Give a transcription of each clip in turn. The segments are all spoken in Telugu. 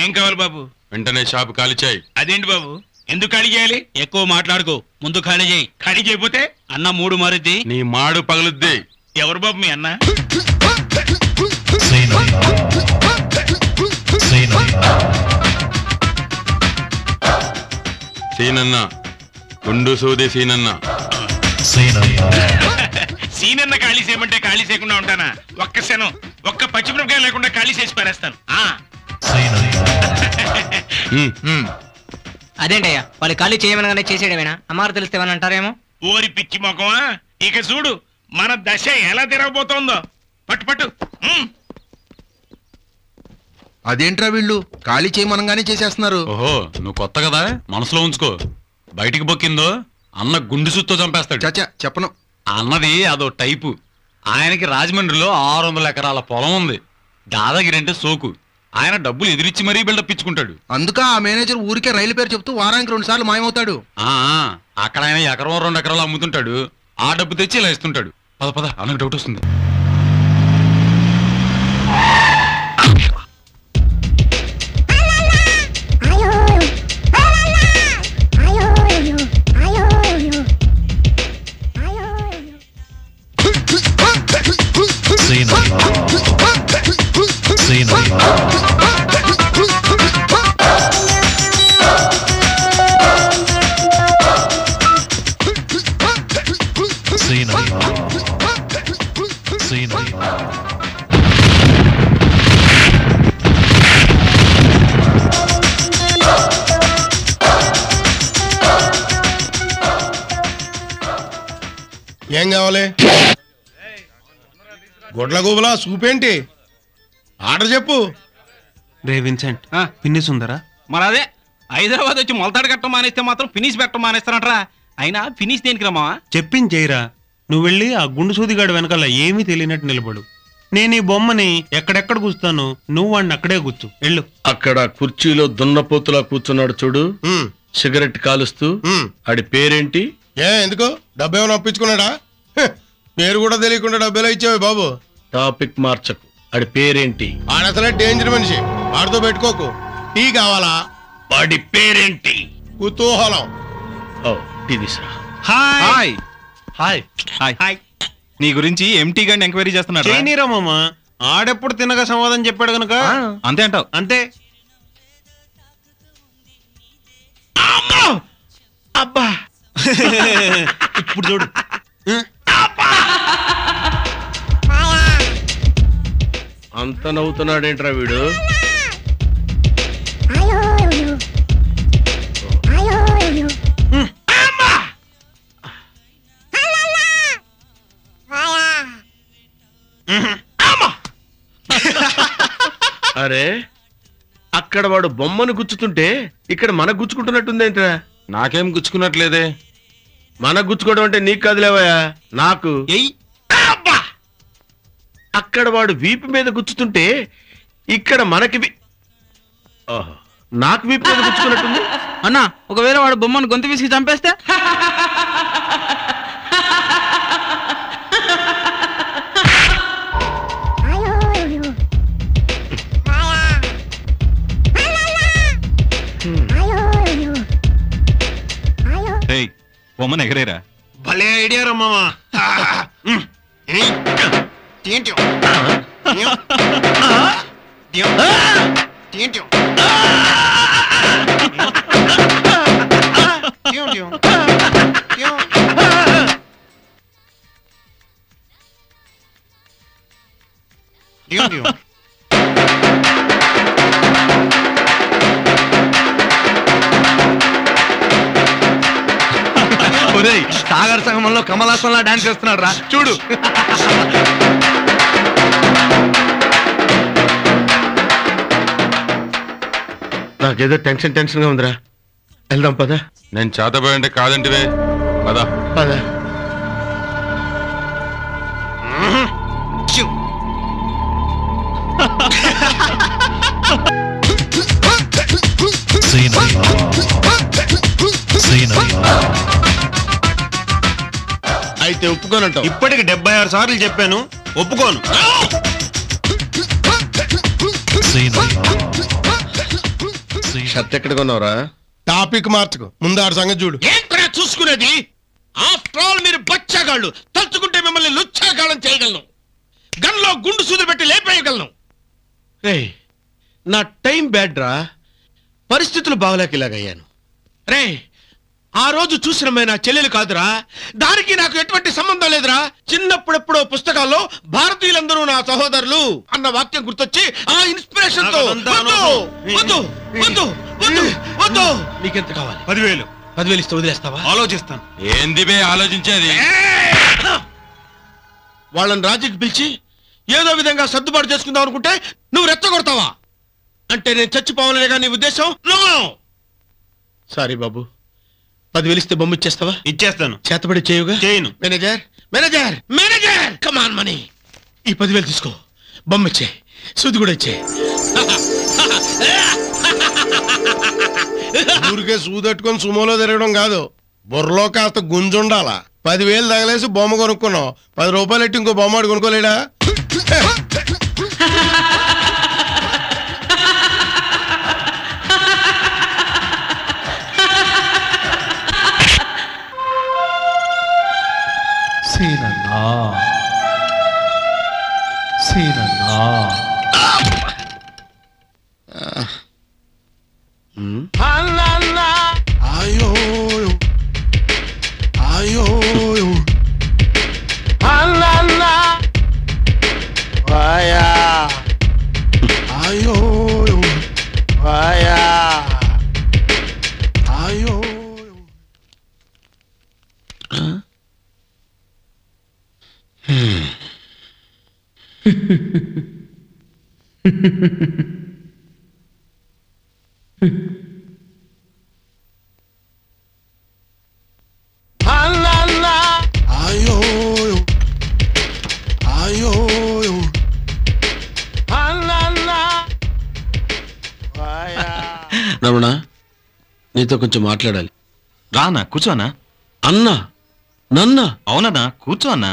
ఏం కావాలి బాబు వెంటనే షాప్ ఖాళీ చేయి అదేంటి బాబు ఎందుకు ఖాళీ చేయాలి ఎక్కువ మాట్లాడుకో ముందు ఖాళీ చేయి ఖాళీ చేయకపోతే అన్న మూడు మారుద్ది నీ మాడు పగులుద్ది ఎవరు బాబు మీ అన్న సీనన్న గుండు సూది సీనన్న సీనన్న ఖాళీ చేయమంటే ఖాళీ చేయకుండా ఉంటానా ఒక్క శనం ఒక్క పచ్చిమిరపకాయ లేకుండా ఖాళీ చేసి పారేస్తాను ఆ ఉమ్, అదేంటయ్యా వాళ్ళు ఖాళీ చేయమనగానే చేసేయడమేనా అమ్మారు తెలిస్తే ఏమని అంటారేమో ఓరి పిచ్చి మొఖమా ఇక చూడు మన దశ ఎలా తిరగబోతోందో పట్టు పట్టు ఉమ్. అదేంట్రా వీళ్ళు ఖాళీ చేయమనగానే చేసేస్తున్నారు ఓహో నువ్వు కొత్త కదా మనసులో ఉంచుకో బయటికి బొక్కిందో అన్న గుండు సుత్తో చంపేస్తాడు చచ్చా చెప్పను అన్నది అదో టైపు ఆయనకి రాజమండ్రిలో ఆరు వందల ఎకరాల పొలం ఉంది దాదాగిరి అంటే సోకు ఆయన డబ్బులు ఎదిరిచ్చి మరీ బిల్డప్ ఇచ్చుకుంటాడు అందుక ఆ మేనేజర్ ఊరికే రైలు పేరు చెప్తూ వారానికి రెండు సార్లు మాయమవుతాడు ఆ ఆ, అక్కడ ఆయన ఎకరం రెండు ఎకరాలు అమ్ముతుంటాడు ఆ డబ్బు తెచ్చి ఇలా ఇస్తుంటాడు పద పద అన్నకు డౌట్ వస్తుంది ఏం కావాలి గుడ్ల గుబలా సూపేంటి ఆర్డర్ చెప్పు రే విన్సెంట్ పిన్నిస్ ఉందరా మరి అదే హైదరాబాద్ వచ్చి మొలతాడు కట్టడం మానేస్తే మాత్రం ఫినిష్ పెట్టడం మానేస్తారంటరా అయినా ఫినిష్ దేనికి రమ్మా చెప్పింది చేయరా నువ్వు వెళ్ళి ఆ గుండు సూదిగాడు వెనకాల ఏమీ తెలియనట్టు నిలబడు నేను ఈ బొమ్మని ఎక్కడెక్కడ కూస్తాను నువ్వు వాడిని అక్కడే కూర్చు వెళ్ళు అక్కడ కుర్చీలో దున్నపోతులా కూర్చున్నాడు చూడు ఉమ్, సిగరెట్ కాలుస్తూ ఉమ్. ఆడి పేరేంటి ఏ ఎందుకు డబ్బు ఏమైనా ఒప్పించుకున్నాడా హ, పేరు కూడా తెలియకుండా డబ్బులు ఇచ్చావు బాబు టాపిక్ మార్చకు ఆడి పేరేంటి ఆడ అసలే డేంజర్ మనిషి ఆడితో పెట్టుకోకు టీ కావాలా వాడి పేరేంటి కుతూహలం ఓ టీ తీసురా హాయ్ హాయ్ హాయ్ హాయ్ నీ గురించి ఎంటీ గారిని ఎంక్వైరీ చేస్తున్నాడు చేయనీరా మామ ఆడెప్పుడు తినగా సమాధానం చెప్పాడు కనుక అంతే అంటావు అంతే అబ్బా ఇప్పుడు చూడు అంత నవ్వుతున్నాడేంట్రా వీడు అరే అక్కడ వాడు బొమ్మను గుచ్చుతుంటే ఇక్కడ మన గుచ్చుకుంటున్నట్టుందేంట్రా నాకేం గుచ్చుకున్నట్లేదే మన గుచ్చుకోవడం అంటే నీకు కాదులేవయ్యా నాకు ఎయ్ అబ్బా! అక్కడ వాడు వీపు మీద గుచ్చుతుంటే ఇక్కడ మనకి వి- ఓహో, నాకు వీపు మీద గుచ్చుకున్నట్టుంది అన్నా ఒకవేళ వాడు బొమ్మను గొంతు విసిగి చంపేస్తే ఏయ్ బొమ్మను ఎగరేరా భలే ఐడియా రా మామ ఏంటి ఏంటి ఒరేయ్ సాగర్ సంగమంలో కమలాసంలా డాన్స్ చేస్తున్నాడు రా చూడు నాకేదో టెన్షన్ టెన్షన్ గా ఉందిరా వెళ్దాం పద నేను చేతపోయంటే కాదంటివే పదా పద అయితే ఒప్పుకోనంటావు ఇప్పటికి డెబ్బై ఆరు సార్లు చెప్పాను ఒప్పుకోను షర్ట్ ఎక్కడ కొన్నావురా టాపిక్ మార్చుకో ముందు ఆడ సంగతి చూడు ఏంట్రా చూసుకునేది ఆఫ్టర్ ఆల్ మీరు బచ్చాగాళ్ళు తలుచుకుంటే మిమ్మల్ని లుచ్చాగాళ్ళం చేయగలను గన్లో గుండు సూదులు పెట్టి లేపేయగలను రే నా టైం బ్యాడ్ రా పరిస్థితులు బాగలేక ఇలాగయ్యాను రే ఆ రోజు చూసిన అమ్మాయి నా చెల్లెలు కాదురా దానికి నాకు ఎటువంటి సంబంధం లేదురా చిన్నప్పుడెప్పుడో పుస్తకాల్లో భారతీయులందరూ నా సహోదరులు అన్న వాక్యం గుర్తొచ్చి ఆ ఇన్స్పిరేషన్ తో నాకదంతా వద్దు, అనవసరం. వద్దు వద్దు వద్దు వద్దు నీకెంత కావాలి పదివేలు పదివేలు ఇస్తే వదిలేస్తావా ఆలోచిస్తాను ఏంది బే ఆలోచించేది వాళ్ళని రాజీకి పిలిచి ఏదో విధంగా సర్దుబాటు చేసుకుందాం అనుకుంటే నువ్వు రెచ్చగొడతావా అంటే నేను చచ్చిపోవాలనేగా నీ ఉద్దేశం నో సారీ బాబు పదివేలు ఇస్తే బొమ్మ ఇచ్చేస్తావా ఇచ్చేస్తాను చేతబడి చేయుగా చేయను manager manager manager come on money ఈ పదివేలు తీసుకో బొమ్మ ఇచ్చే సూది కూడా ఇచ్చే ఊరికే సూదట్టుకొని సుమోలో తిరగడం కాదు బుర్రలో కాస్త గుంజుండాలా పదివేలు తగలేసి బొమ్మ కొనుక్కున్నావు పది రూపాయలు ఎట్టి ఇంకో బొమ్మ ఆడు కొనుక్కోలేడా సీనన్నా సీనన్నా రమణ నీతో కొంచెం మాట్లాడాలి రానా కూర్చోనా అన్నా నన్నా అవునన్నా కూర్చో అన్నా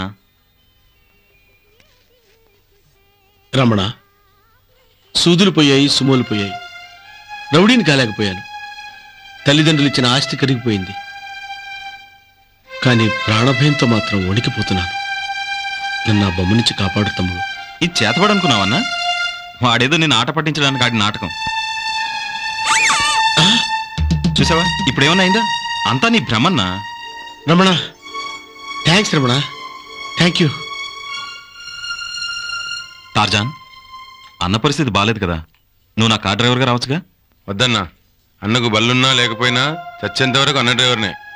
రమణ సూదులు పోయాయి సుమోలు పోయాయి రౌడీని కాలేకపోయాను తల్లిదండ్రులు ఇచ్చిన ఆస్తి కరిగిపోయింది కానీ ప్రాణభయంతో మాత్రం వణికిపోతున్నాను నన్ను ఆ బొమ్మ నుంచి కాపాడు తమ్ముడు ఇది చేతపడనుకున్నావన్నా వాడేదో నేను ఆట పట్టించడానికి ఆడి నాటకం చూసావా ఇప్పుడు ఏమన్నా అయిందా అంతా నీ భ్రమన్నా Ramana thanks Ramana thank you Tarzan అన్న పరిస్థితి బాలేదు కదా నువ్వు నా కార్ డ్రైవర్గా రావచ్చుగా వద్దన్నా అన్నకు బల్లున్నా లేకపోయినా చచ్చేంత వరకు అన్న డ్రైవర్నే